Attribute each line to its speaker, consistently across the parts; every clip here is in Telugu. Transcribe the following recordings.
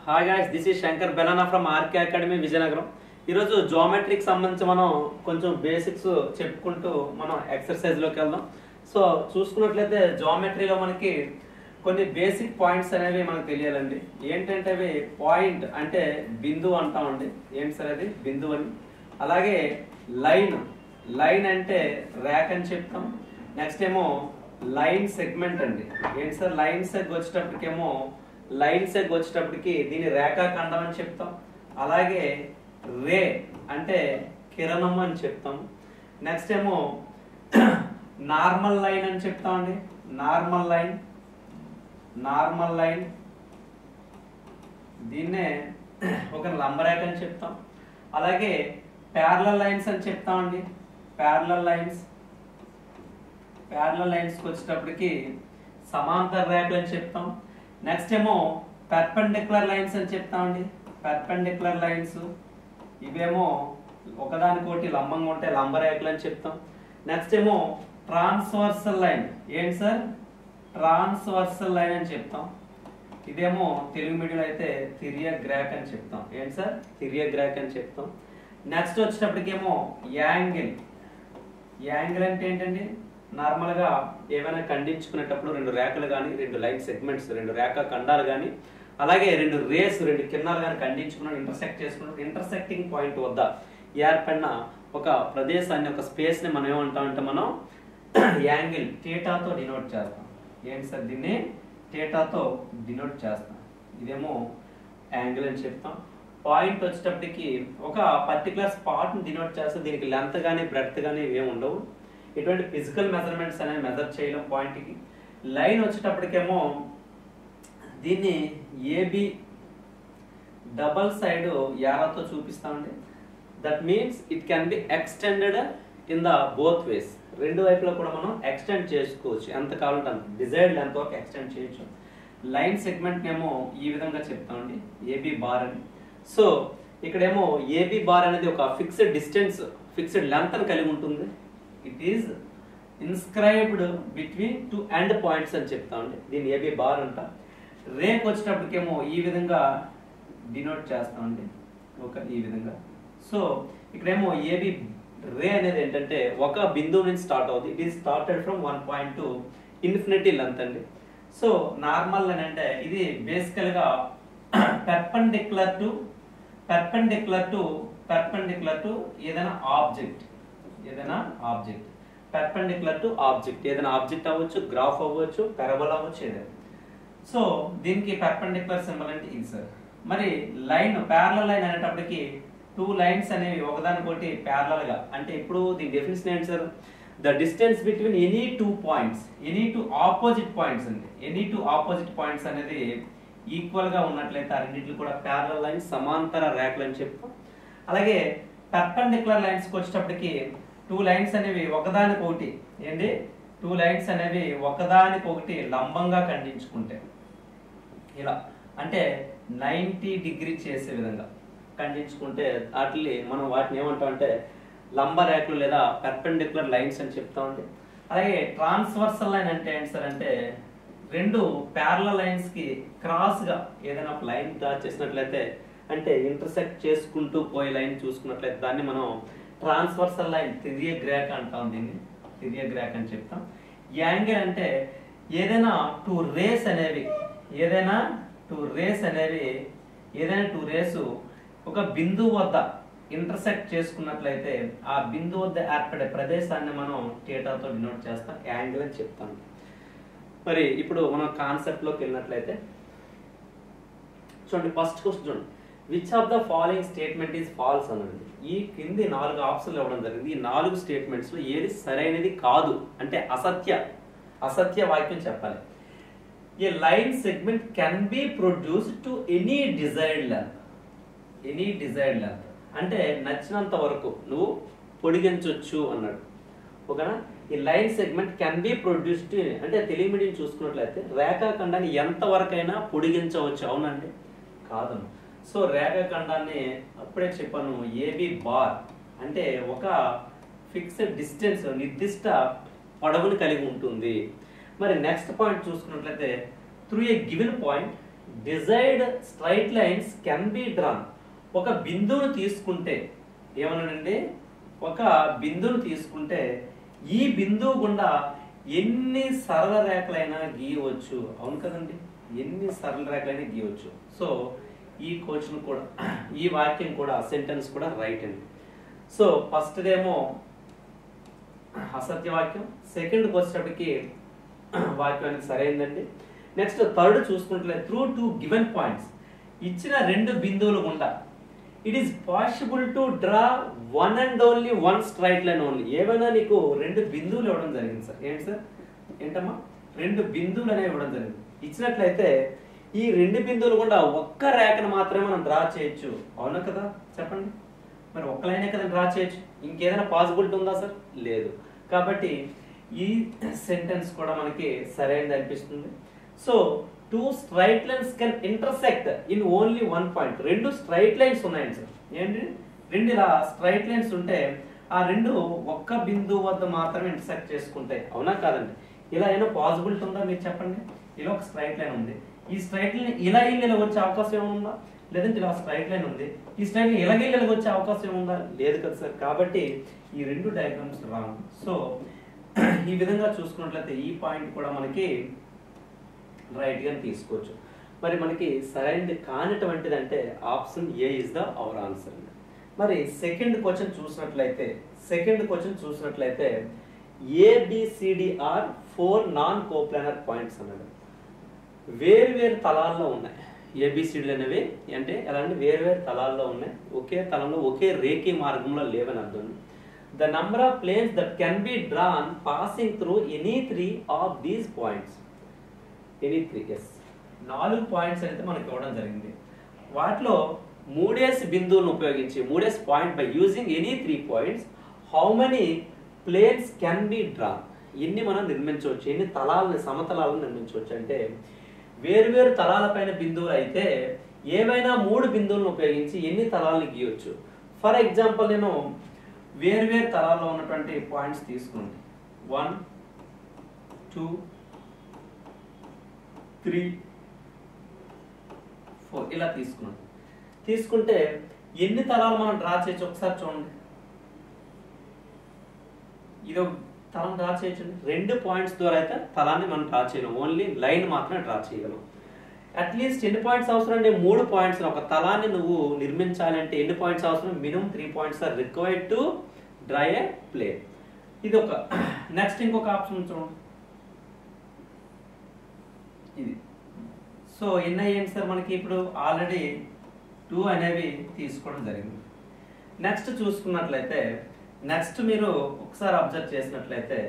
Speaker 1: hi guys this is Shankar Belana from RK academy Vizianagaram ఈరోజు జోమెట్రీకి సంబంధించి మనం కొంచెం బేసిక్స్ చెప్పుకుంటూ మనం ఎక్సర్సైజ్లోకి వెళ్దాం సో చూసుకున్నట్లయితే జోమెట్రీలో మనకి కొన్ని బేసిక్ పాయింట్స్ అనేవి మనకు తెలియాలండి ఏంటంటే అవి పాయింట్ అంటే బిందువు అంటామండి ఏంటి సార్ అది బిందువు అని అలాగే లైన్ లైన్ అంటే ర్యాక్ అని చెప్తాం నెక్స్ట్ ఏమో లైన్ సెగ్మెంట్ అండి ఏంటి సార్ లైన్ సెగ్ వచ్చేటప్పటికేమో లైన్ సెగ్ వచ్చేటప్పటికి దీన్ని రేఖాఖండం అని చెప్తాం అలాగే రే అంటే కిరణం అని చెప్తాం నెక్స్ట్ ఏమో నార్మల్ లైన్ అని చెప్తామండి నార్మల్ లైన్ నార్మల్ లైన్ దీన్నే ఒక లంబరేఖ అని చెప్తాం అలాగే ప్యారలల్ లైన్స్ అని చెప్తామండి ప్యారలల్ లైన్స్ ప్యారలల్ లైన్స్కి వచ్చేటప్పటికి సమాంతర రేఖలు అని చెప్తాం నెక్స్ట్ ఏమో పెర్పెండిక్యులర్ లైన్స్ అని చెప్తామండి పెర్పెండిక్యులర్ లైన్స్ ఇవేమో ఒకదానికోటి లంబంగా ఉంటే లంబరేఖలు అని చెప్తాం నెక్స్ట్ ఏమో ట్రాన్స్వర్సల్ లైన్ ఏంటి సార్ ట్రాన్స్వర్సల్ లైన్ అని చెప్తాం ఇదేమో తెలుగు మీడియం అయితే తిరియగ్రాక్ అని చెప్తాం ఏంటి సార్ తిరియగ్రాక్ అని చెప్తాం నెక్స్ట్ వచ్చేటప్పటికేమో యాంగిల్ యాంగిల్ అంటే ఏంటండి నార్మల్ గా ఏమైనా ఖండించుకునేటప్పుడు రెండు రేఖలు కానీ రెండు లైన్ సెగ్మెంట్స్ రెండు రేఖ ఖండాలు కానీ అలాగే రెండు రేస్ రెండు కిరణాలు కానీ ఖండించుకున్న ఇంటర్సెక్ట్ చేసుకున్న ఇంటర్సెక్టింగ్ పాయింట్ వద్ద ఏర్పడిన ఒక ప్రదేశాన్ని ఒక స్పేస్ ని మనం ఏమంటామంటే మనం యాంగిల్ థీటాతో డినోట్ చేస్తాం ఏంటి సార్ దీన్ని థీటాతో డినోట్ చేస్తాం ఇదేమో యాంగిల్ అని చెప్తాం పాయింట్ వచ్చేటప్పటికి ఒక పర్టికులర్ స్పాట్ ని డినోట్ చేస్తే దీనికి లెంత్ కానీ బ్రెడ్త్ కానీ ఏమి ఉండవు ఇటువంటి ఫిజికల్ మెజర్మెంట్స్ అనేవి మెజర్ చేయలేం పాయింట్కి లైన్ వచ్చేటప్పటికేమో దీన్ని ఏబి డబల్ సైడ్ యారాతో చూపిస్తామండి that means it can be extended in the both ways రెండు వైపులా కూడా మనం ఎక్స్టెండ్ చేసుకోవచ్చు ఎంత కావాలంటే అంత డిజైర్డ్ లెంత్ వరకు ఎక్స్టెండ్ చేయొచ్చు లైన్ సెగ్మెంట్ ఏమో ఈ విధంగా చెప్తామండి ఏబి బార్ అని సో ఇక్కడేమో ఏబి బార్ అనేది ఒక ఫిక్స్డ్ డిస్టెన్స్ ఫిక్స్డ్ లెంత్ అని కలిగి ఉంటుంది it is inscribed between two end points అని చెప్తామండి దీన్ని ఏబి బార్ అంట రేక్ వచ్చేటప్పటికేమో ఈ విధంగా డినోట్ చేస్తామండి ఒక ఈ విధంగా సో ఇక్కడేమో ఏబి రే అనేది ఏంటంటే ఒక బిందువు నుంచి స్టార్ట్ అవుతుంది it is started from one point to infinity length అండి సో నార్మల్ అని అంటే ఇది బేసికల్ గా perpendicular to perpendicular to perpendicular to ఏదైనా ఆబ్జెక్ట్ ఏదైనా ఆబ్జెక్ట్ పెర్పెండిక్యులర్ టు ఆబ్జెక్ట్ ఏదైనా ఆబ్జెక్ట్ అవ్వచ్చు గ్రాఫ్ అవ్వచ్చు పెరబల్ అవ్వచ్చు ఏదైనా సో దీనికి పెర్పెండిక్యులర్ సింబల్ అంటే ఇది సార్ మరి లైన్ ప్యారలల్ లైన్ అనేటప్పటికి టూ లైన్స్ అనేవి ఒకదానికొకటి ప్యారలల్ గా అంటే ఇప్పుడు దీని డెఫినేషన్ ఏంటి sir the distance between any two points any two opposite points అండి ఎనీ టూ ఆపోజిట్ పాయింట్స్ అనేది ఈక్వల్ గా ఉన్నట్లయితే ఆ రెండింటిని కూడా ప్యారలల్ లైన్స్ సమాంతర రేఖలు అని చెప్తాం అలాగే పెర్పెండిక్యులర్ లైన్స్ వచ్చేటప్పటికి టూ లైన్స్ అనేవి ఒకదానికొకటి ఏంటి టూ లైన్స్ అనేవి ఒకదానికొకటి లంబంగా ఖండించుకుంటే ఇలా అంటే నైంటీ డిగ్రీ చేసే విధంగా ఖండించుకుంటే వాటిని మనం వాటిని ఏమంటాం అంటే లంబ రేఖలు లేదా పెర్పెండిక్యులర్ లైన్స్ అని చెప్తామండి అలాగే ట్రాన్స్వర్సల్ లైన్ అంటే ఏంటి సార్ అంటే రెండు ప్యారల లైన్స్ కి క్రాస్ గా ఏదైనా ఒక లైన్ డ్రా చేసినట్లయితే అంటే ఇంటర్సెక్ట్ చేసుకుంటూ పోయే లైన్ చూసుకున్నట్లయితే దాన్ని మనం ట్రాన్స్వర్సల్ లైన్ తిరియగ్రాక్ అంటాం దీన్ని తిరియగ్రాక్ అని చెప్తాం యాంగిల్ అంటే ఏదైనా టూ రేస్ అనేవి ఏదైనా టూ రేస్ అనేవి ఏదైనా టూ రేసు ఒక బిందువు వద్ద ఇంటర్సెక్ట్ చేసుకున్నట్లయితే ఆ బిందువు వద్ద ఏర్పడే ప్రదేశాన్ని మనం థియేటర్తో డినోట్ చేస్తాం యాంగిల్ అని చెప్తాం మరి ఇప్పుడు మనం కాన్సెప్ట్లోకి వెళ్ళినట్లయితే చూడండి ఫస్ట్ క్వశ్చన్ చూడండి which of the following statement is false అన్నది ఈ కింది నాలుగు ఆప్షన్లు ఇవ్వడం జరిగింది ఈ నాలుగు స్టేట్మెంట్స్ లో ఏది సరైనది కాదు అంటే అసత్య అసత్య వాక్యం చెప్పాలి a line segment can be produce to any desired length any desired length అంటే నచ్చినంత వరకు నువ్వు పొడిగించవచ్చు అన్నాడు ఓకేనా ఈ line segment can be produced అంటే తెలుగు మీడియం చూసుకున్నట్లయితే రేఖాఖండాన్ని ఎంత వరకైనా పొడిగించవచ్చు అవునండి కాదు సో రేఖాఖండాన్ని అప్పుడే చెప్పాను ఏబి బార్ అంటే ఒక ఫిక్స్డ్ డిస్టెన్స్ నిర్దిష్ట పొడవుని కలిగి ఉంటుంది మరి నెక్స్ట్ పాయింట్ చూసుకున్నట్లయితే through a given point desired straight lines can be drawn ఒక బిందువును తీసుకుంటే ఏమన్నాడండి ఒక బిందువును తీసుకుంటే ఈ బిందువు గుండా ఎన్ని సరళ రేఖలైనా గీయవచ్చు అవును కదండి ఎన్ని సరళ రేఖలైనా గీయవచ్చు సో ఈ క్వశ్చన్ కూడా ఈ వాక్యం కూడా సెంటెన్స్ కూడా రైట్ అండి సో ఫస్ట్ ఏమో అసత్య వాక్యం సెకండ్కి వచ్చేటప్పటికి వాక్యానికి సరైందండి నెక్స్ట్ థర్డ్ చూసుకుంటే త్రూ టూ గివెన్ పాయింట్స్ ఇచ్చిన రెండు బిందువులు గుండా it is possible to draw one and only one straight line only ఏమైనా నీకు రెండు బిందువులు ఇవ్వడం జరిగింది సార్ ఏంటి సార్ ఏంటమ్మా రెండు బిందువులు అనేవి ఇవ్వడం జరిగింది ఇచ్చినట్లయితే ఈ రెండు బిందువులు కూడా ఒక్క రేఖను మాత్రమే మనం డ్రా చేయొచ్చు అవునా కదా చెప్పండి మరి ఒక్క లైనే కదా డ్రా చేయొచ్చు ఇంకేదైనా పాసిబిలిటీ ఉందా సార్ లేదు కాబట్టి ఈ సెంటెన్స్ కూడా మనకి సరైనది అనిపిస్తుంది so two straight lines can intersect in only one point రెండు స్ట్రైట్ లైన్స్ ఉన్నాయండి సార్ ఏంటి రెండు ఇలా స్ట్రైట్ లైన్స్ ఉంటే ఆ రెండు ఒక్క బిందువు వద్ద మాత్రమే ఇంటర్సెక్ట్ చేసుకుంటాయి అవునా కాదండి ఇలా ఏమైనా పాసిబిలిటీ ఉందా మీరు చెప్పండి ఇలా ఒక స్ట్రైట్ లైన్ ఉంది ఈ స్ట్రైట్ లైన్ ఇలా వెళ్ళి ఇలా వచ్చే అవకాశం ఏమైనా ఉందా లేదంటే ఇలా స్ట్రైట్ లైన్ ఉంది ఈ స్ట్రైట్ లైన్ ఇలాగే ఇలా వచ్చే అవకాశం ఏముందా లేదు కదా సార్ కాబట్టి ఈ రెండు డయాగ్రామ్స్ రాంగ్ సో ఈ విధంగా చూసుకున్నట్లయితే ఈ పాయింట్ కూడా మనకి రైట్ గా తీసుకోవచ్చు మరి మనకి సరైనది కానటువంటిది అంటే option A is the our answer మరి సెకండ్ క్వశ్చన్ చూసినట్లయితే సెకండ్ క్వశ్చన్ చూసినట్లయితే ABCD are four non coplanar points అన్నాడు వేరు వేరు తలాల్లో ఉన్నాయి ఏబిసిడ్లు అనేవి అంటే ఎలా అంటే వేరు వేరు తలాల్లో ఉన్నాయి ఒకే తలంలో ఒకే రేఖీ మార్గంలో లేవని అర్థం the number of planes that can be drawn passing through any three of these points any three ఎస్ నాలుగు పాయింట్స్ అయితే మనకి ఇవ్వడం జరిగింది వాటిలో మూడేసి బిందువులను ఉపయోగించి మూడేసి point by using any three points how many planes can be drawn ఎన్ని మనం నిర్మించవచ్చు ఎన్ని తలాలని సమతలాలను నిర్మించవచ్చు అంటే వేరువేరు తలాలపైన బిందువులు అయితే ఏవైనా మూడు బిందువులను ఉపయోగించి ఎన్ని తలాలను గీయవచ్చు ఫర్ ఎగ్జాంపుల్ నేను వేరువేరు తలాల్లో ఉన్నటువంటి పాయింట్స్ తీసుకుంది వన్ టూ త్రీ ఫోర్ ఇలా తీసుకున్నాం తీసుకుంటే ఎన్ని తలాలు మనం డ్రా చేయొచ్చు ఒకసారి చూడండి ఇది ఒక తలం డ్రా చేయొచ్చండి రెండు పాయింట్స్ ద్వారా అయితే తలాన్ని మనం డ్రా చేయలేం ఓన్లీ లైన్ మాత్రమే డ్రా చేయగలం అట్లీస్ట్ ఎన్ని పాయింట్స్ అవసరం అంటే మూడు పాయింట్స్ ఒక తలాన్ని నువ్వు నిర్మించాలంటే ఎన్ని పాయింట్స్ అవసరం minimum three points are required to draw a plane ఇది ఒక నెక్స్ట్ ఇంకొక ఆప్షన్ చూడండి ఇది సో ఎన్ని అయ్యాయి సార్ మనకి ఇప్పుడు ఆల్రెడీ టూ అనేవి తీసుకోవడం జరిగింది నెక్స్ట్ చూసుకున్నట్లయితే నెక్స్ట్ మీరు ఒకసారి అబ్జర్వ్ చేసినట్లయితే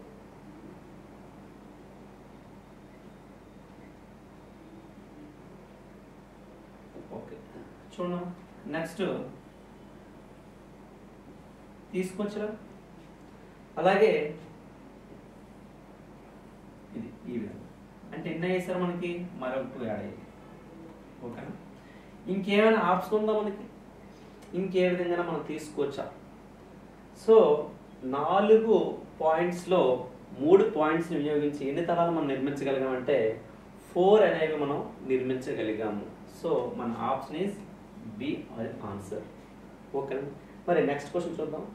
Speaker 1: ఓకే చూడండి నెక్స్ట్ తీసుకొచ్చరా అలాగే ఇది ఈ విధంగా అంటే ఎన్ని అయ్యాయి సార్ మనకి మరొక టూ యాడ్ అయ్యాయి ఓకేనా ఇంకేమైనా ఆప్షన్ ఉందా మనకి ఇంకే విధంగా మనం తీసుకోవచ్చా సో నాలుగు పాయింట్స్లో మూడు పాయింట్స్ని వినియోగించి ఎన్ని తరాలు మనం నిర్మించగలిగామంటే ఫోర్ అనేవి మనం నిర్మించగలిగాము సో మన option is B answer okay మరి నెక్స్ట్ క్వశ్చన్ చూద్దాం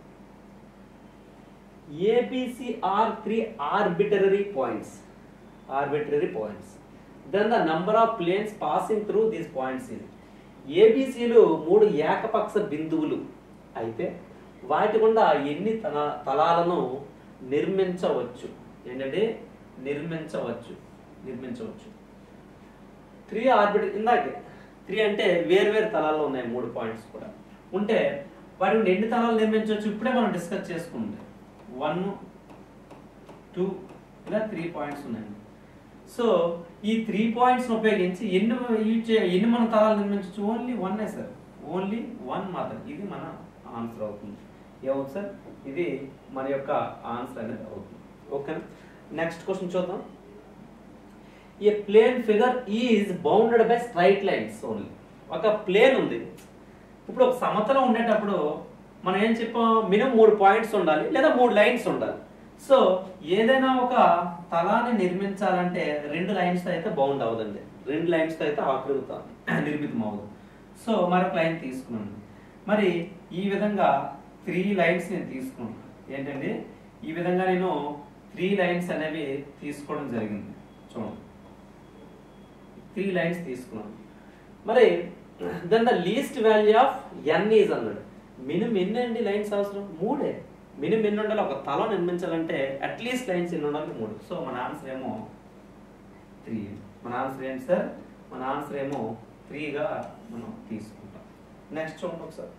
Speaker 1: ABC are three arbitrary points arbitrary points then the number of planes passing through these points in ఏబిసిలు మూడు ఏకపక్ష బిందువులు అయితే వాటి గుండా ఎన్ని తల తలాలను నిర్మించవచ్చు ఏంటంటే నిర్మించవచ్చు నిర్మించవచ్చు త్రీ ఆర్బిట్ ఇందాకే త్రీ అంటే వేరు వేరు తలాల్లో ఉన్నాయి మూడు పాయింట్స్ కూడా ఉంటే వాటి నుండి ఎన్ని తలాలు నిర్మించవచ్చు ఇప్పుడే మనం డిస్కస్ చేసుకుంటే వన్ టూ ఇలా త్రీ పాయింట్స్ ఉన్నాయండి సో ఈ త్రీ పాయింట్స్ ఉపయోగించి ఎన్ని యూజ్ చే ఎన్ని మన తలాలు నిర్మించవచ్చు only one sir only one మాత్రం ఇది మన ఆన్సర్ అవుతుంది ఏమవుతుంది సార్ ఇది మన యొక్క ఆన్సర్ అనేది అవుతుంది ఓకేనా నెక్స్ట్ క్వశ్చన్ చూద్దాం a plane figure is bounded by straight lines only ఒక ప్లేన్ ఉంది ఇప్పుడు ఒక సమతలం ఉండేటప్పుడు మనం ఏం చెప్పాం మినిమం మూడు పాయింట్స్ ఉండాలి లేదా మూడు లైన్స్ ఉండాలి సో ఏదైనా ఒక తలాన్ని నిర్మించాలంటే రెండు లైన్స్ అయితే బౌండ్ అవ్వదండి రెండు లైన్స్తో అయితే ఆకృత నిర్మితం అవ్వదు సో మరొక లైన్ తీసుకున్నాను మరి ఈ విధంగా త్రీ లైన్స్ నేను తీసుకున్నాను ఏంటండి ఈ విధంగా నేను త్రీ లైన్స్ అనేవి తీసుకోవడం జరిగింది చూడండి త్రీ లైన్స్ తీసుకున్నాను మరి then the least value of n is అన్నాడు మినిమం ఎన్ని అండి లైన్స్ అవసరం మూడే మినిమం ఎన్ని ఉండాలి ఒక తల నిర్మించాలంటే అట్లీస్ట్ లైన్స్ ఎన్ని ఉండాలి మూడు సో మన ఆన్సర్ ఏమో త్రీ మన ఆన్సర్ ఏంటి సార్ మన ఆన్సర్ ఏమో త్రీగా మనం తీసుకుంటాం నెక్స్ట్ చూడండి ఒకసారి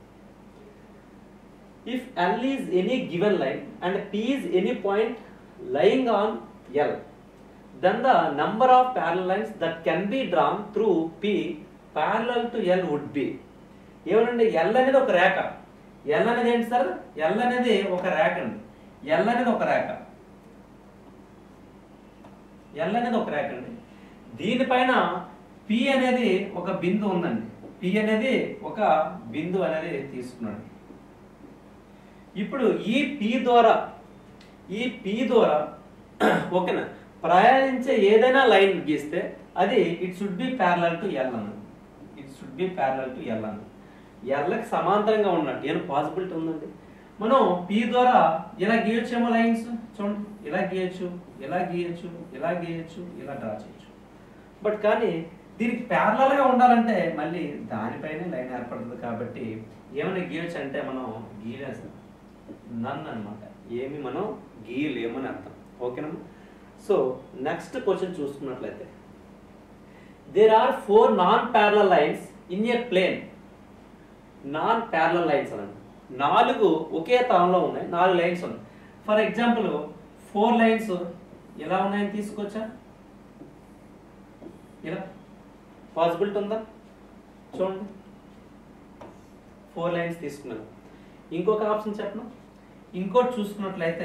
Speaker 1: if L is any given line and P is any point lying on L then the number of parallel lines that can be drawn through P parallel to L would be ఏమనండి ఎల్ అనేది ఒక రేఖ ఎల్ అనేది ఏంటి సార్ ఎల్ అనేది ఒక రేఖ అండి ఎల్ అనేది ఒక రేఖ ఎల్ అనేది ఒక రేఖ అండి దీనిపైన పి అనేది ఒక బిందు ఉందండి పి అనేది ఒక బిందు అనేది తీసుకున్నాడు ఇప్పుడు ఈ పి ద్వారా ఈ పి ద్వారా ఓకేనా ప్రయాణించే ఏదైనా లైన్ గీస్తే అది it should be parallel to L అన్నది it should be parallel to L అన్నది ఎల్కి సమాంతరంగా ఉన్నట్టు ఏమైనా పాసిబిలిటీ ఉందండి మనం పి ద్వారా ఇలా గీయొచ్చేమో లైన్స్ చూడండి ఇలా గీయొచ్చు ఇలా గీయొచ్చు ఇలా గీయొచ్చు ఇలా డ్రా చేయొచ్చు బట్ కానీ దీనికి parallel గా ఉండాలంటే మళ్ళీ దానిపైనే లైన్ ఏర్పడుతుంది కాబట్టి ఏమైనా గీయొచ్చు అంటే మనం గీయలేదు నన్ అన్నమాట ఏమి మనం గీయలేమని అర్థం ఓకేనా సో నెక్స్ట్ క్వశ్చన్ చూసుకున్నట్లయితే there are four non parallel lines in a plane non parallel lines అనండి నాలుగు ఒకే తలంలో ఉన్నాయి నాలుగు లైన్స్ ఉన్నాయి ఫర్ ఎగ్జాంపుల్ ఫోర్ లైన్స్ ఎలా ఉన్నాయని తీసుకోవచ్చా ఇలా పాసిబిలిటీ ఉందా చూడండి ఫోర్ లైన్స్ తీసుకున్నాను ఇంకొక ఆప్షన్ చెప్పను ఇంకోటి చూసుకున్నట్లయితే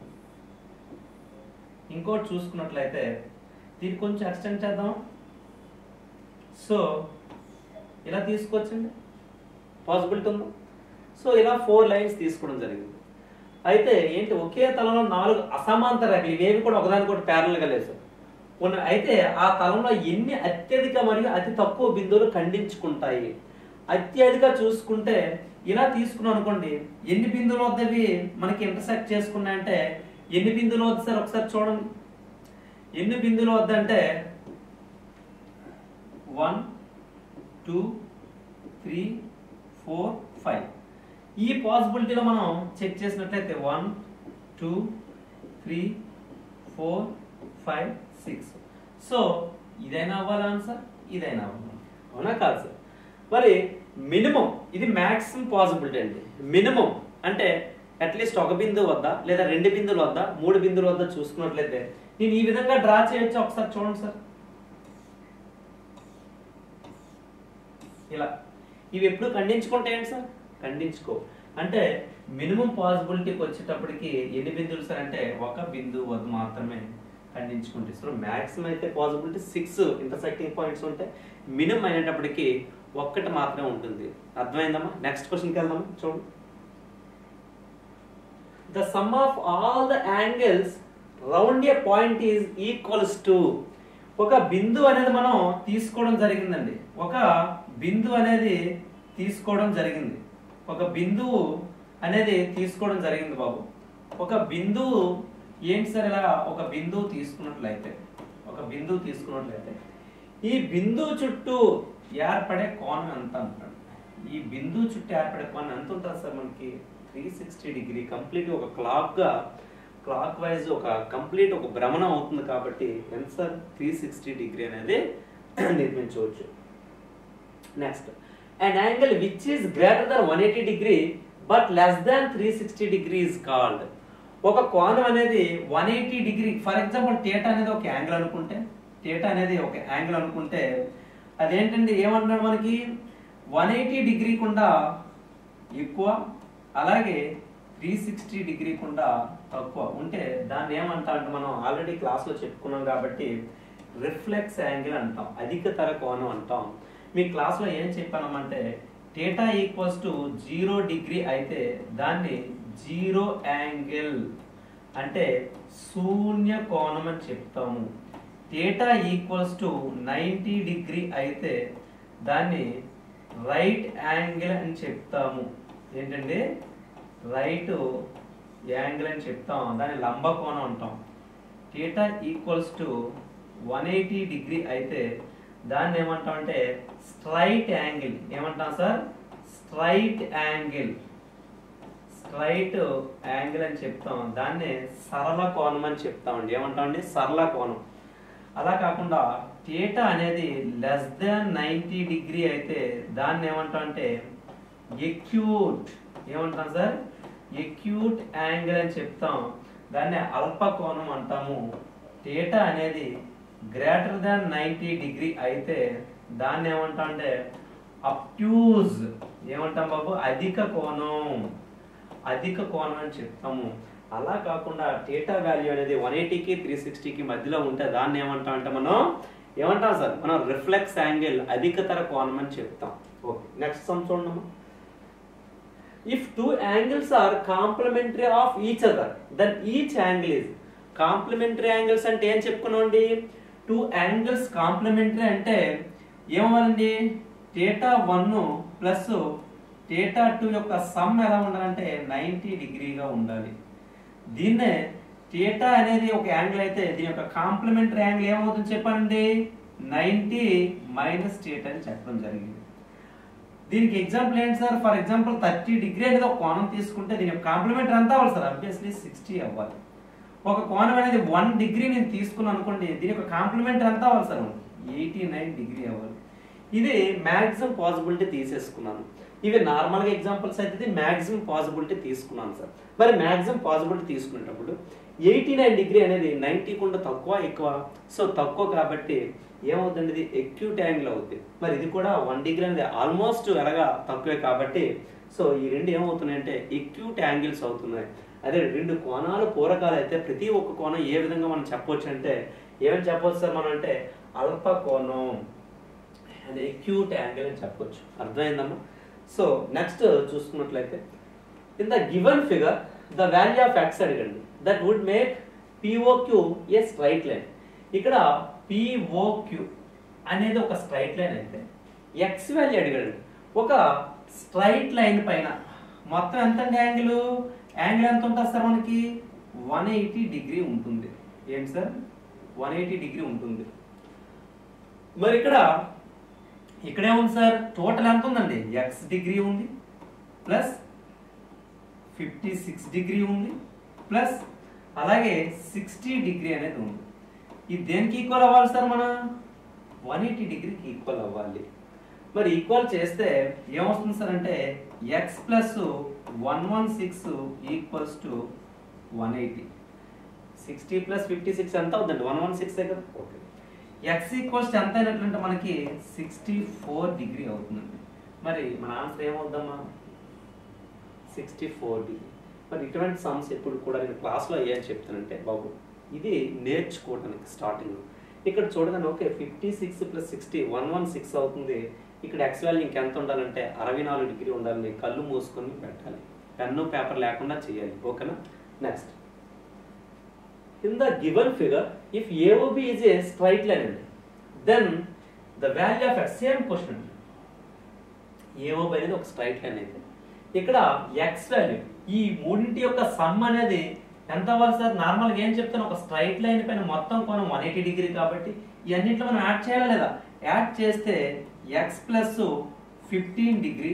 Speaker 1: ఇంకోటి చూసుకున్నట్లయితే దీన్ని కొంచెం ఎక్స్టెండ్ చేద్దాం సో ఇలా తీసుకోవచ్చండి పాసిబిలిటీ ఉందా సో ఇలా ఫోర్ లైన్స్ తీసుకోవడం జరిగింది అయితే ఏంటి ఒకే తలంలో నాలుగు అసమాంతర రేఖలు ఇవేవి కూడా ఒకదానికొకటి ప్యారల్గా లేదు సార్ ఉన్న అయితే ఆ తలంలో ఎన్ని అత్యధిక మరియు అతి తక్కువ బిందువులు ఖండించుకుంటాయి అత్యధిక చూసుకుంటే ఇలా తీసుకున్నాం అనుకోండి ఎన్ని బిందువులు వద్దవి మనకి ఇంటర్సెక్ట్ చేసుకున్నాయంటే ఎన్ని బిందువులు వద్ద సార్ ఒకసారి చూడండి ఎన్ని బిందువులు వద్దంటే one two three four five ఈ పాసిబిలిటీలో మనం చెక్ చేసినట్లయితే one two three four five six so ఇదైనా అవ్వాలి ఆన్సర్ ఇదైనా అవ్వాలి అవునా కాదు సార్ మరి మినిమం ఇది మ్యాక్సిమం పాసిబిలిటీ అండి మినిమం అంటే అట్లీస్ట్ ఒక బిందువు వద్ద లేదా రెండు బిందువుల వద్ద మూడు బిందువుల వద్ద చూసుకున్నట్లయితే నేను ఈ విధంగా డ్రా చేయొచ్చు ఒకసారి చూడండి సార్ ఇలా ఇవి ఎప్పుడు ఖండించుకుంటాయండి సార్ ఖండించుకో అంటే మినిమం పాసిబిలిటీకి వచ్చేటప్పటికి ఎన్ని బిందువులు సార్ అంటే ఒక బిందువు వద్ద మాత్రమే ఖండించుకుంటే సో మ్యాక్సిమం అయితే పాసిబిలిటీ సిక్స్ ఇంటర్సెక్టింగ్ పాయింట్స్ ఉంటాయి మినిమం అయినప్పటికీ ఒక్కటి మాత్రమే ఉంటుంది అర్థమైందమ్మా నెక్స్ట్ క్వశ్చన్కి వెళ్దాం చూడండి the sum of all the angles round a point is equals to ఒక బిందు అనేది మనం తీసుకోవడం జరిగిందండి ఒక బిందు అనేది తీసుకోవడం జరిగింది ఒక బిందువు అనేది తీసుకోవడం జరిగింది బాబు ఒక బిందువు ఏంటి సార్ ఇలా ఒక బిందువు తీసుకున్నట్లయితే ఒక బిందువు తీసుకున్నట్లయితే ఈ బిందువు చుట్టూ ఏర్పడే కోణం ఎంత అంటాడు ఈ బిందువు చుట్టూ ఏర్పడే కోణం ఎంత ఉంటుంది సార్ మనకి త్రీ సిక్స్టీ డిగ్రీ కంప్లీట్ ఒక క్లాక్గా క్లాక్ వైజ్ ఒక కంప్లీట్ ఒక భ్రమణం అవుతుంది కాబట్టి ఎంత సార్ త్రీ సిక్స్టీ డిగ్రీ అనేది నిర్మించవచ్చు next and angle which is greater than one eighty degree but less than three sixty degree is called ఒక కోణం అనేది one eighty degree for example theta అనేది ఒక యాంగిల్ అనుకుంటే టేటా అనేది ఒక యాంగిల్ అనుకుంటే అదేంటండి ఏమంటున్నాడు మనకి వన్ ఎయిటీ డిగ్రీ కుండా ఎక్కువ అలాగే త్రీ సిక్స్టీ డిగ్రీ కుండా తక్కువ ఉంటే దాన్ని ఏమంటాం అంటే మనం ఆల్రెడీ క్లాస్లో చెప్పుకున్నాం కాబట్టి రిఫ్లెక్స్ యాంగిల్ అంటాం అధికతర కోణం అంటాం మీ క్లాస్లో ఏం చెప్పానమంటే theta equals to zero degree అయితే దాన్ని జీరో యాంగిల్ అంటే శూన్య కోణం అని చెప్తాము theta equals to ninety degree అయితే దాన్ని రైట్ యాంగిల్ అని చెప్తాము ఏంటంటే రైట్ యాంగిల్ అని చెప్తాం దాన్ని లంబకోణం అంటాం theta equals to one eighty degree అయితే దాన్ని ఏమంటాం అంటే స్ట్రైట్ యాంగిల్ ఏమంటాం sir straight angle straight angle అని చెప్తాం దాన్ని సరళ కోణం అని చెప్తామండి ఏమంటామండి సరళ కోణం అలా కాకుండా థీటా అనేది లెస్ దాన్ నైంటీ డిగ్రీ అయితే దాన్ని ఏమంటాం అంటే ఎక్యూట్ ఏమంటాం సార్ ఎక్యూట్ యాంగిల్ అని చెప్తాం దాన్ని అల్ప కోణం అంటాము థీటా అనేది గ్రేటర్ దాన్ నైంటీ డిగ్రీ అయితే దాన్ని ఏమంటాం అంటే అప్ట్యూజ్ ఏమంటాం బాబు అధిక కోణం అధిక కోణం అని చెప్తాము అలా కాకుండా థీటా వాల్యూ అనేది వన్ ఎయిటీకి త్రీ సిక్స్టీకి మధ్యలో ఉంటే దాన్ని ఏమంటాం అంటే మనం ఏమంటాం సార్ మనం రిఫ్లెక్స్ యాంగిల్ అధికతర కోణం అని చెప్తాం ఓకే నెక్స్ట్ సమ్ చూడమ్మా if two angles are complementary of each other then each angle is complementary angles అంటే ఏం చెప్పుకున్నామండి టూ యాంగిల్స్ కాంప్లిమెంటరీ అంటే ఏమవ్వాలండి theta one plus theta two యొక్క సమ్ ఎలా ఉండాలంటే నైంటీ డిగ్రీగా ఉండాలి దీన్నే థీటా అనేది ఒక యాంగిల్ అయితే దీని యొక్క కాంప్లిమెంటరీ యాంగిల్ ఏమవుతుంది చెప్పండి నైంటీ మైనస్ థీటా అని చెప్పడం జరిగింది దీనికి ఎగ్జాంపుల్ ఏంటి sir for example thirty degree అనేది ఒక కోణం తీసుకుంటే దీని యొక్క కాంప్లిమెంటరీ ఎంత అవ్వాలి సార్ అబ్వియస్లీ సిక్స్టీ అవ్వాలి ఒక కోణం అనేది వన్ డిగ్రీ నేను తీసుకున్నాను అనుకోండి దీని యొక్క కాంప్లిమెంటరీ ఎంత అవ్వాలి సార్ ఎయిటీ నైన్ డిగ్రీ అవ్వాలి ఇది మ్యాక్సిమం పాసిబిలిటీ తీసేసుకున్నాను ఇవి నార్మల్గా ఎగ్జాంపుల్స్ అయితే ఇది మ్యాక్సిమం పాసిబిలిటీ తీసుకున్నాను సార్ మరి మ్యాక్సిమం పాసిబిలిటీ తీసుకునేటప్పుడు ఎయిటీ నైన్ డిగ్రీ అనేది నైంటీ కుండా తక్కువ ఎక్కువ సో తక్కువ కాబట్టి ఏమవుతుంది ఇది ఎక్యూట్ యాంగిల్ అవుతుంది మరి ఇది కూడా వన్ డిగ్రీ అనేది ఆల్మోస్ట్ ఎలాగా తక్కువే కాబట్టి సో ఈ రెండు ఏమవుతున్నాయంటే ఎక్యూట్ యాంగిల్స్ అవుతున్నాయి అదే రెండు కోణాలు పూరకాలు అయితే ప్రతి ఒక్క కోణం ఏ విధంగా మనం చెప్పొచ్చు అంటే ఏమని చెప్పొచ్చు సార్ మనం అంటే అల్ప కోణం అది ఎక్యూట్ యాంగిల్ అని చెప్పొచ్చు అర్థమైందమ్మా సో నెక్స్ట్ చూసుకున్నట్లయితే in the given figure the value of x అడగండి that would make POQ a straight line ఇక్కడ పిఓక్యూ అనేది ఒక స్ట్రైట్ లైన్ అయితే ఎక్స్ వాల్యూ అడిగాడు ఒక స్ట్రైట్ లైన్ పైన మొత్తం ఎంత అండి యాంగిల్ యాంగిల్ ఎంత ఉంటుంది సార్ మనకి వన్ ఎయిటీ డిగ్రీ ఉంటుంది ఏంటి సార్ వన్ ఎయిటీ డిగ్రీ ఉంటుంది మరి ఇక్కడ ఇక్కడే ఉంది సార్ టోటల్ ఎంత ఉందండి ఎక్స్ డిగ్రీ ఉంది ప్లస్ ఫిఫ్టీ సిక్స్ డిగ్రీ ఉంది ప్లస్ అలాగే సిక్స్టీ డిగ్రీ అనేది ఉంది ఇది దేనికి ఈక్వల్ అవ్వాలి సార్ మన వన్ ఎయిటీ డిగ్రీకి ఈక్వల్ అవ్వాలి మరి ఈక్వల్ చేస్తే ఏమొస్తుంది సార్ అంటే x plus one one six equals to one eighty sixty plus fifty six ఎంత అవుతుందండి వన్ వన్ సిక్స్ కదా ఓకే ఎక్స్ ఈక్వల్స్ ఎంత అయినట్లంటే మనకి సిక్స్టీ ఫోర్ డిగ్రీ అవుతుందండి మరి మన ఆన్సర్ ఏమవుద్దమ్మా సిక్స్టీ ఫోర్ డిగ్రీ మరి ఇటువంటి సమ్స్ ఎప్పుడు కూడా నేను క్లాస్లో ఏం చెప్తానంటే బాబు ఇది నేర్చుకోవడానికి స్టార్టింగ్ ఇక్కడ చూడగానే okay fifty six plus sixty one one six అవుతుంది ఇక్కడ ఎక్స్ వాల్యూ ఇంకెంత ఉండాలంటే అరవై నాలుగు డిగ్రీ ఉండాలని కళ్ళు మూసుకొని పెట్టాలి పెన్ను పేపర్ లేకుండా చేయాలి ఓకేనా next in the given figure if AOB is a straight line అండి then the value of x same question అండి AOB అనేది ఒక స్ట్రైట్ లైన్ అయితే ఇక్కడ x వాల్యూ ఈ మూడింటి యొక్క సమ్ అనేది ఎంత అవ్వాలి సార్ నార్మల్గా ఏం చెప్తాను ఒక స్ట్రైట్ లైన్ పైన మొత్తం కోణం వన్ ఎయిటీ డిగ్రీ కాబట్టి ఇవన్నింటిలో మనం యాడ్ చేయాలా లేదా యాడ్ చేస్తే x plus fifteen degree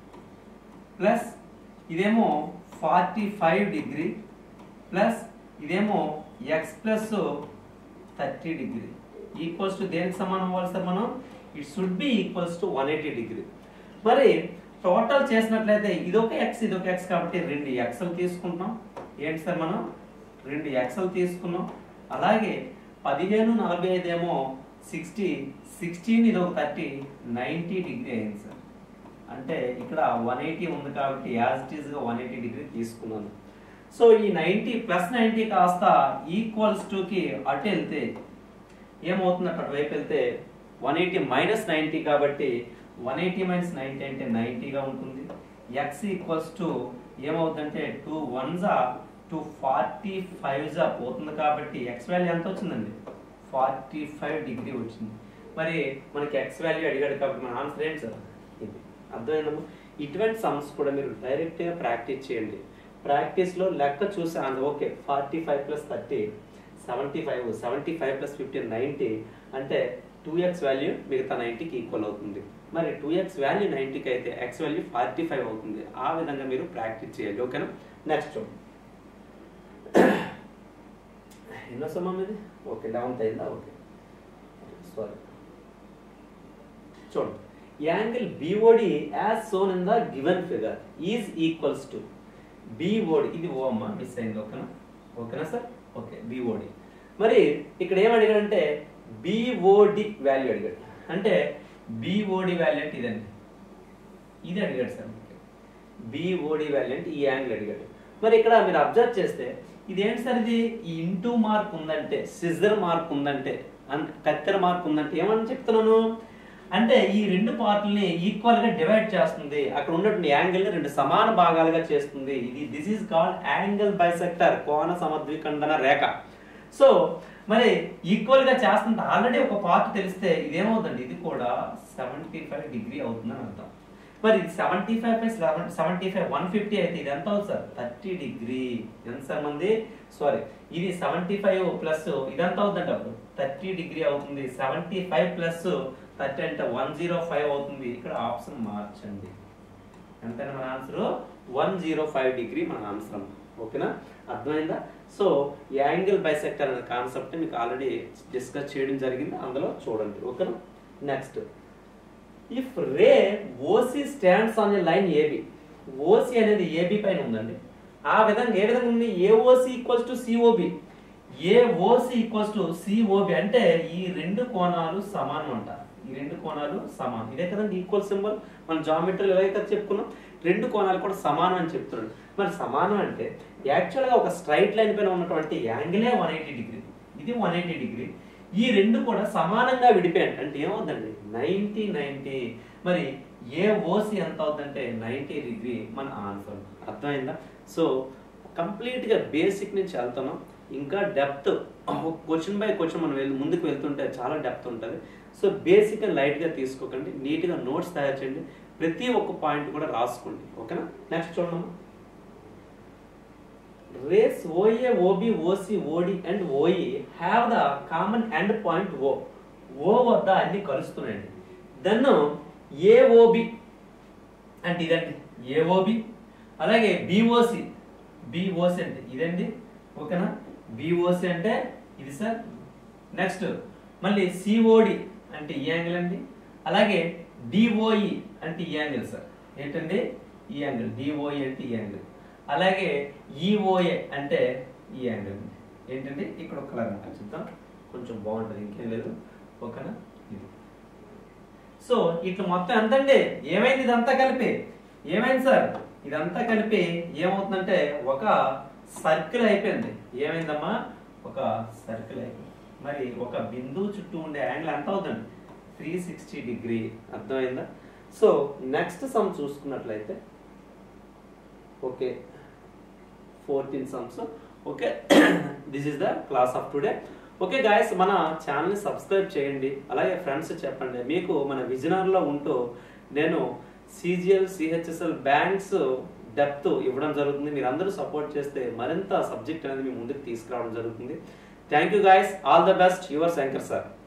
Speaker 1: plus ఇదేమో ఫార్టీ ఫైవ్ డిగ్రీ ప్లస్ ఇదేమో x plus thirty degree equals to దేనికి సమానం అవ్వాలి సార్ మనం it should be equals to one eighty degree మరి టోటల్ చేసినట్లయితే ఇదొక ఎక్స్ ఇదొక ఎక్స్ కాబట్టి రెండు ఎక్స్లు తీసుకుంటాం ఏంటి సార్ మనం రెండు ఎక్స్లు తీసుకున్నాం అలాగే పదిహేను నలభై ఐదు ఏమో సిక్స్టీ సిక్స్టీన్ ఇది ఒక థర్టీ నైంటీ డిగ్రీ అయింది సార్ అంటే ఇక్కడ వన్ ఎయిటీ ఉంది కాబట్టి యాజ్ ఇట్ ఈస్గా వన్ ఎయిటీ డిగ్రీ తీసుకున్నాను సో ఈ నైంటీ ప్లస్ నైంటీ కాస్త ఈక్వల్స్ కి అటు వెళ్తే ఏమవుతుంది అటు వైపు వెళ్తే వన్ ఎయిటీ మైనస్ నైంటీ కాబట్టి వన్ ఎయిటీ మైనస్ నైంటీ అంటే నైంటీగా ఉంటుంది ఎక్స్ ఈక్వల్స్ టు ఏమవుతుందంటే టూ వన్ జా టూ ఫార్టీ ఫైవ్ జా పోతుంది కాబట్టి ఎక్స్ వాల్యూ ఎంత వచ్చిందండి ఫార్టీ ఫైవ్ డిగ్రీ వచ్చింది మరి మనకి ఎక్స్ వాల్యూ అడిగాడు కాబట్టి మన ఆన్సర్ ఏంటి సార్ ఇది అర్థమైందమ్మా ఇటువంటి సమ్స్ కూడా మీరు డైరెక్ట్గా ప్రాక్టీస్ చేయండి ప్రాక్టీస్లో లెక్క చూసి answer okay forty five plus thirty seventy five seventy five plus fifteen ninety అంటే టూ ఎక్స్ వాల్యూ మిగతా నైంటీకి ఈక్వల్ అవుతుంది మరి టూ ఎక్స్ వాల్యూ నైంటీకి అయితే ఎక్స్ వాల్యూ ఫార్టీ ఫైవ్ అవుతుంది ఆ విధంగా మీరు ప్రాక్టీస్ చేయాలి ఓకేనా నెక్స్ట్ చూడండి ఎన్నో సమయం ఇది ఓకే లెవెన్త్ అయిందా ఓకే సారీ చూడండి angle BOD as shown in the given figure is equals to BOD ఇది ఓ అమ్మ మిస్ అయింది ఓకేనా ఓకేనా సార్ ఓకే బిఓడి మరి ఇక్కడ ఏం అడిగాడంటే బిఓడి వాల్యూ అడిగాడు అంటే బిఓడి వాల్యూ అంటే ఇదండి ఇది అడిగాడు సార్ బిఓడి వాల్యూ అంటే ఈ యాంగిల్ అడిగాడు మరి ఇక్కడ మీరు అబ్జర్వ్ చేస్తే ఇదేంటి సార్ ఇది ఈ ఇంటూ మార్క్ ఉందంటే సిజర్ మార్క్ ఉందంటే అన్- కత్తెర మార్క్ ఉందంటే ఏమని చెప్తున్నాను అంటే ఈ రెండు పార్ట్లని ఈక్వల్ గా డివైడ్ చేస్తుంది అక్కడ ఉన్నటువంటి యాంగిల్ ని రెండు సమాన భాగాలుగా చేస్తుంది ఇది this is called angle bisector కోణ సమద్విఖండన రేఖ సో మరి ఈక్వల్ గా చేస్తుంటే ఆల్రెడీ ఒక పార్ట్ తెలిస్తే ఇదేమవుతుంది ఇది కూడా సెవెంటీ ఫైవ్ డిగ్రీ అవుతుందని అర్థం మరి seventy five plus seventy five one fifty అయితే ఇది ఎంత అవుతుంది సార్ థర్టీ డిగ్రీ ఎంత సార్ మంది సారీ ఇది సెవెంటీ ఫైవ్ ప్లస్ ఇదంతా అవుతుందంట అప్పుడు థర్టీ డిగ్రీ అవుతుంది సెవెంటీ ఫైవ్ ప్లస్ థర్టీ అంటే వన్ జీరో ఫైవ్ అవుతుంది ఇక్కడ ఆప్షన్ మార్చండి ఎంతైనా మన answer one zero five degree మన ఆన్సర్ ఓకేనా అర్థమైందా సో యాంగిల్ బైసెక్టర్ అనే కాన్సెప్ట్ మీకు ఆల్రెడీ డిస్కస్ చేయడం జరిగింది అందులో చూడండి ఓకేనా next if ray OC stands on a line AB OC అనేది ఏబి పైన ఉందండి ఆ విధంగా ఏ విధంగా ఉంది AOC equals to COB AOC equals to COB అంటే ఈ రెండు కోణాలు సమానం అంట ఈ రెండు కోణాలు సమానం ఇదే కదండి ఈక్వల్ సింబల్ మనం జామెట్రీలో ఎలాగైతే చెప్పుకున్నాం రెండు కోణాలు కూడా సమానం అని చెప్తున్నాడు మరి సమానం అంటే యాక్చువల్గా ఒక స్ట్రైట్ లైన్ పైన ఉన్నటువంటి యాంగిలే వన్ ఎయిటీ డిగ్రీ ఇది వన్ ఎయిటీ డిగ్రీ ఈ రెండు కూడా సమానంగా విడిపోయాయి అంటే ఏమవుతుందండి నైన్టీ నైన్టీ మరి ఏ ఓసి ఎంత అవుతుందంటే నైన్టీ డిగ్రీ మన ఆన్సర్ అర్థమైందా సో కంప్లీట్గా బేసిక్ నుంచి వెళ్తున్నాం ఇంకా డెప్త్ క్వశ్చన్ బై క్వశ్చన్ మనం వెళ్ళి ముందుకు వెళ్తుంటే చాలా డెప్త్ ఉంటుంది సో బేసిక్గా లైట్గా తీసుకోకండి నీట్గా నోట్స్ తయారు చేయండి ప్రతి ఒక్క పాయింట్ కూడా రాసుకోండి ఓకేనా నెక్స్ట్ చూడండి rays OA OB OC OD and OE have the common end point O O వద్ద అన్ని కలుస్తున్నాయండి దెన్ ఏఓబి అంటే ఇదండి ఏఓబి అలాగే బిఓసి బిఓసి అంటే ఇదండి ఓకేనా బిఓసి అంటే ఇది సార్ నెక్స్ట్ మళ్ళీ సిఓడి అంటే ఈ యాంగిల్ అండి అలాగే డిఓఈ అంటే ఈ యాంగిల్ సార్ ఏంటండి ఈ యాంగిల్ డిఓఈ అంటే ఈ యాంగిల్ అలాగే ఈఓఏ అంటే ఈ యాంగిల్ అండి ఏంటండి ఇక్కడ ఒక కలర్ అనమాట చూద్దాం కొంచెం బాగుంటుంది ఇంకేం లేదు ఓకేనా ఇది సో ఇట్లా మొత్తం ఎంతండి ఏమైంది ఇదంతా కలిపి ఏమైంది సార్ ఇదంతా కలిపి ఏమవుతుందంటే ఒక సర్కిల్ అయిపోయింది ఏమైందమ్మా ఒక సర్కిల్ అయిపోయింది మరి ఒక బిందువు చుట్టూ ఉండే యాంగిల్ ఎంత అవుతుంది త్రీ సిక్స్టీ డిగ్రీ అర్థమైందా సో నెక్స్ట్ సమ్ చూసుకున్నట్లయితే okay fourteen sums okay this is the class of today okay guys మన ఛానల్ని సబ్స్క్రైబ్ చేయండి అలాగే ఫ్రెండ్స్ చెప్పండి మీకు మన విజనర్లో ఉంటూ నేను సిజిఎల్ సిహెచ్ఎస్ఎల్ బ్యాంక్స్ డెప్త్ ఇవ్వడం జరుగుతుంది మీరు అందరూ సపోర్ట్ చేస్తే మరింత సబ్జెక్ట్ అనేది మీ ముందుకు తీసుకురావడం జరుగుతుంది thank you guys all the best your Shankar sir